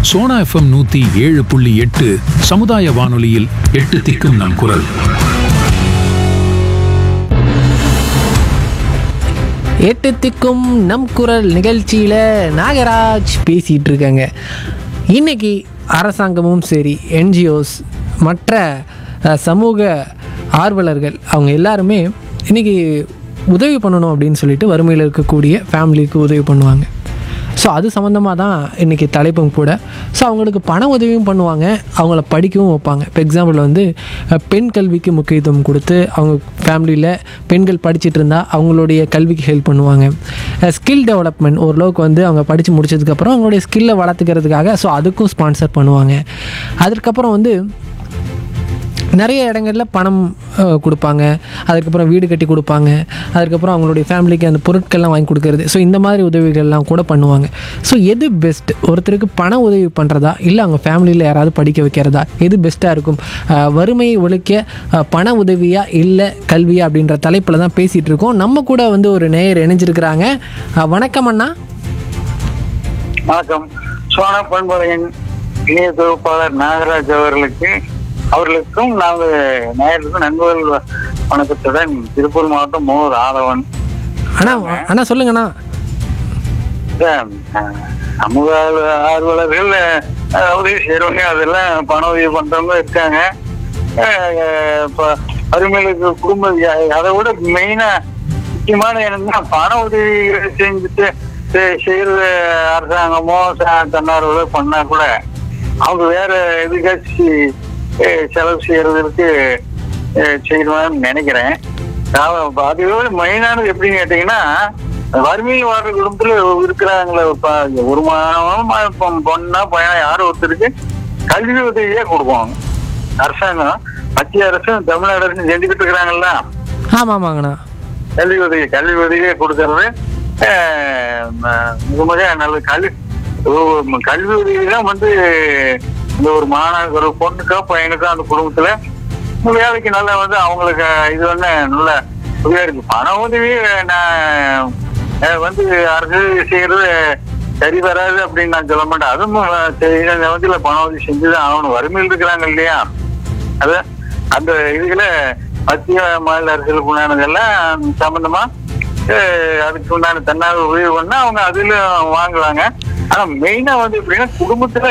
Sona FM நூத்தி ஏழு புள்ளி எட்டு சமுதாய வானொலியில் எட்டு திக்கும் நம் குரல் எட்டு திக்கும் நம் குரல் நிகழ்ச்சியில் நாகராஜ் பேசிகிட்டு இருக்காங்க இன்னைக்கு அரசாங்கமும் சரி என்ஜிஓஸ் மற்ற அஹ், சமூக ஆர்வலர்கள் அவங்க எல்லாருமே இன்னைக்கு உதவி பண்ணணும் அப்படின்னு சொல்லிட்டு வறுமையில் இருக்கக்கூடிய ஃபேமிலிக்கு உதவி பண்ணுவாங்க ஸோ அது சம்மந்தமாக தான் இன்றைக்கி தலைப்பும் கூட ஸோ அவங்களுக்கு பண உதவியும் பண்ணுவாங்க அவங்கள படிக்கவும் வைப்பாங்க இப்போ எக்ஸாம்பிள் வந்து அஹ், பெண் கல்விக்கு முக்கியத்துவம் கொடுத்து அவங்க ஃபேமிலியில் பெண்கள் படிச்சிட்டு இருந்தால் அவங்களுடைய கல்விக்கு ஹெல்ப் பண்ணுவாங்க ஸ்கில் டெவலப்மெண்ட் ஓரளவுக்கு வந்து அவங்க படித்து முடிச்சதுக்கப்புறம் அவங்களுடைய ஸ்கில்லை வளர்த்துக்கிறதுக்காக ஸோ அதுக்கும் ஸ்பான்சர் பண்ணுவாங்க அதுக்கப்புறம் வந்து நிறைய இடங்கள்ல பணம் அஹ், கொடுப்பாங்க அதுக்கப்புறம் வீடு கட்டி கொடுப்பாங்க அதுக்கப்புறம் அவங்களுடைய ஃபேமிலிக்கு அந்த பொருட்கள்லாம் வாங்கி கொடுக்கறது ஸோ இந்த மாதிரி உதவிகள்லாம் கூட பண்ணுவாங்க ஸோ எது பெஸ்ட் ஒருத்தருக்கு பண உதவி பண்ணுறதா இல்லை அவங்க ஃபேமிலியில் யாராவது படிக்க வைக்கிறதா எது பெஸ்ட்டாக இருக்கும் அஹ், வறுமையை ஒழிக்க அஹ், பண உதவியா இல்லை கல்வியா அப்படின்ற தலைப்பில் தான் பேசிகிட்டு இருக்கோம் நம்ம கூட வந்து ஒரு நேயர் இணைஞ்சிருக்கிறாங்க அஹ், வணக்கம் அண்ணா வணக்கம் சோனா பண்பலையின் இணைய தொகுப்பாளர் நாகராஜ் அவர்களுக்கு அவர்களுக்கும் நாங்கள் நேயர்களுக்கும் நண்பர்கள் வணக்கத்துடன் திருப்பூர் மாவட்டம் மோர் ஆதவன் அண்ணா அண்ணா சொல்லுங்கண்ணா இந்த, அஹ், சமூக ஆர்வ- ஆர்வலர்கள் அஹ், உதவி செய்யறவங்க அதெல்லாம் பண உதவி பண்றவங்க இருக்காங்க அஹ், இப்ப அருமையிலுக்கு குடும்ப வியா- அதை விட மெயினா முக்கியமான என்னன்னா பண உதவி செஞ்சுட்டு செ- செய்யறது அரசாங்கமோ ச- தன்னார்வலோ பண்ணா கூட அவங்க வேற எதுக்காச்சும் அஹ், செலவு செய்யறதுக்கு அஹ், செய்யணும்னு நினைக்கிறேன் நான் அதோட மெயினானது எப்படின்னு கேட்டீங்கன்னா வறுமையில் வாழ்ற குடும்பத்துல இருக்கிறாங்களே இப்ப ஒரு மாதம் இப்ப பொண்ணா பையனா யாரும் ஒருத்தருக்கு கல்வி உதவியே கொடுப்பாங்க அரசாங்கம் மத்திய அரசும் தமிழ்நாடு அரசும் செஞ்சுக்கிட்டு இருக்கிறாங்கல்ல ஆமாம் ஆமாங்கண்ணா கல்வி உதவி கல்வி உதவியே கொடுக்கறது அஹ், ம- மிக மிக நல்ல கல்வி ஓ- கல்வி உதவி தான் வந்து இந்த ஒரு மாணவர் ஒரு பொண்ணுக்கோ பையனுக்கோ அந்த குடும்பத்துல வேலைக்கு நல்லா வந்து அவங்களுக்கு இது வந்து நல்ல உதவியா இருக்கு பண உதவி நான் அஹ், வந்து அரசு செய்யறது சரி வராது அப்படின்னு நான் சொல்ல மாட்டேன் அதுவும் செய்யற வந்து பண உதவி செஞ்சுதான் ஆகணும் வறுமையில் இருக்கிறாங்க இல்லையா அது அந்த இதுல மத்திய மாநில அரசுகளுக்கு உண்டானதெல்லாம் சம்பந்தமா அஹ், அதுக்கு உண்டான தன்னார்வ உதவி பண்ணா அவங்க அதுல வாங்குவாங்க ஆனா மெயினா வந்து எப்படின்னா குடும்பத்துல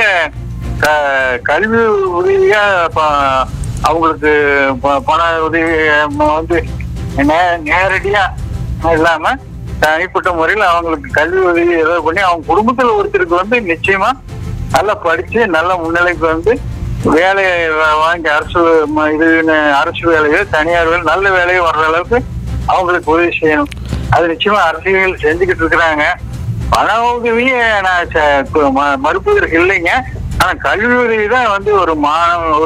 க- கல்வி உதவியா ப- அவங்களுக்கு ப- பண உதவி ம- வந்து நே- நேரடியா இல்லாம தனிப்பட்ட முறையில் அவங்களுக்கு கல்வி உதவி ஏதாவது பண்ணி அவங்க குடும்பத்துல ஒருத்தருக்கு வந்து நிச்சயமா நல்லா படிச்சு நல்ல முன்னிலைக்கு வந்து வேலையை வா- வாங்கி அரசு ம- இதுன்னு அரசு வேலையோ தனியார் வேலை நல்ல வேலையோ வர்ற அளவுக்கு அவங்களுக்கு உதவி செய்யணும் அது நிச்சயமா அரசியல் செஞ்சுக்கிட்டு இருக்கிறாங்க பண உதவியை நான் ச- ம- மறுப்பதற்கு இல்லைங்க ஆனா கல்வி உதவி தான் வந்து ஒரு மாணவ ஒரு